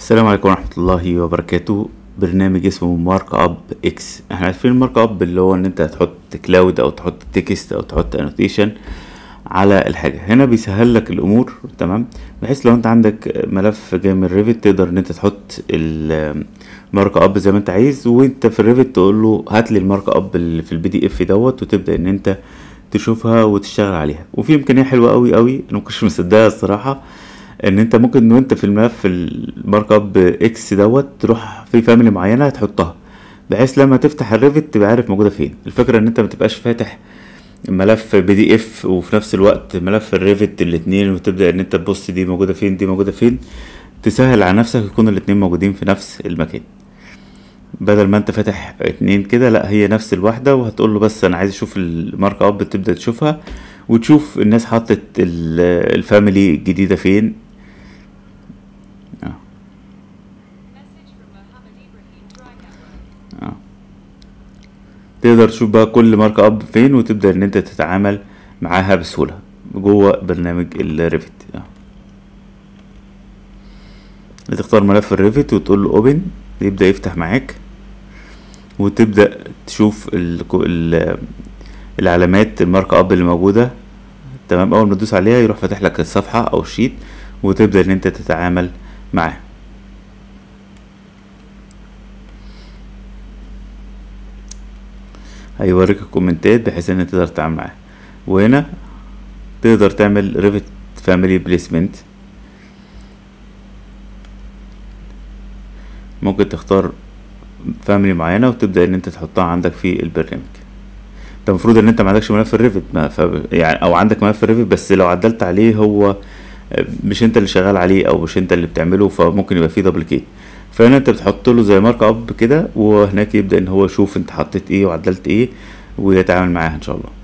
السلام عليكم ورحمة الله وبركاته برنامج اسمه مارك اب اكس احنا عارفين المارك اب اللي هو ان انت هتحط كلاود او تحط تكست او تحط انوتيشن على الحاجة هنا بيسهل لك الامور تمام بحيث لو انت عندك ملف جاي من ريفت تقدر ان انت تحط المارك اب زي ما انت عايز وانت في الريفت تقول له هات لي المارك اب اللي في البي دي اف دوت وتبدا ان انت تشوفها وتشتغل عليها وفي امكانيه حلوه قوي قوي انا مكنتش مصدقها الصراحه ان انت ممكن وانت في الملف المارك اب اكس دوت تروح في فاميلي معينه تحطها بحيث لما تفتح الريفت تبقى عارف موجوده فين الفكره ان انت ما تبقاش فاتح ملف بي دي اف وفي نفس الوقت ملف الريفت الاتنين وتبدا ان انت تبص دي موجوده فين دي موجوده فين تسهل على نفسك يكون الاتنين موجودين في نفس المكان بدل ما انت فاتح اتنين كده لا هي نفس الواحدة وهتقول له بس انا عايز اشوف المارك اب تبدأ تشوفها وتشوف الناس حطت ال- الفاميلي الجديدة فين اه Message from Mohammed Ibrahim Dry Network. اه تقدر تشوف بقى كل مارك اب فين وتبدأ ان انت تتعامل معاها بسهولة جوه برنامج الريفت اه بتختار ملف الريفت وتقول له اوبن يبدأ يفتح معاك وتبدأ تشوف ال ال العلامات المارك اب اللي موجودة تمام اول ما تدوس عليها يروح فاتح لك الصفحة او الشيت وتبدأ ان انت تتعامل معاه هيوريك الكومنتات بحيث ان انت تقدر تتعامل معاه وهنا تقدر تعمل ريفت فاميلي بليسمنت ممكن تختار فاميلي معينة وتبدأ ان انت تحطها عندك في البرنامج انت المفروض ان انت ما عندكش ملف الريفت ما ف... يعني او عندك ملف الريفت بس لو عدلت عليه هو مش انت اللي شغال عليه او مش انت اللي بتعمله فممكن يبقى فيه دبليكيت فهنا انت بتحط له زي مارك اب كده وهناك يبدأ ان هو يشوف انت حطيت ايه وعدلت ايه ويتعامل معاها ان شاء الله